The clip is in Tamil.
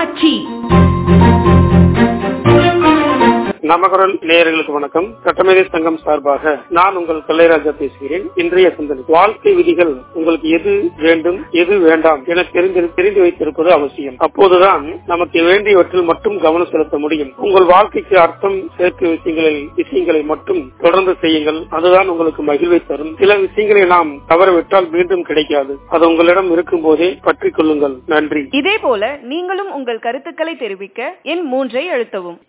தொலைக்காட்சி நமகரல் நேயர்களுக்கு வணக்கம் சட்டமேதை சங்கம் சார்பாக நான் உங்கள் கல்லைராஜா பேசுகிறேன் இன்றைய சிந்தனை வாழ்க்கை விதிகள் உங்களுக்கு எது வேண்டும் எது வேண்டாம் என தெரிந்து தெரிந்து வைத்திருப்பது அவசியம் அப்போதுதான் நமக்கு வேண்டியவற்றில் மட்டும் கவனம் செலுத்த முடியும் உங்கள் வாழ்க்கைக்கு அர்த்தம் சேர்க்கும் விஷயங்களை விஷயங்களை மட்டும் தொடர்ந்து செய்யுங்கள் அதுதான் உங்களுக்கு மகிழ்வை தரும் சில விஷயங்களை நாம் தவறவிட்டால் மீண்டும் கிடைக்காது அது உங்களிடம் இருக்கும் போதே பற்றிக் கொள்ளுங்கள் நன்றி இதே போல நீங்களும் உங்கள் கருத்துக்களை தெரிவிக்க எண் மூன்றை அழுத்தவும்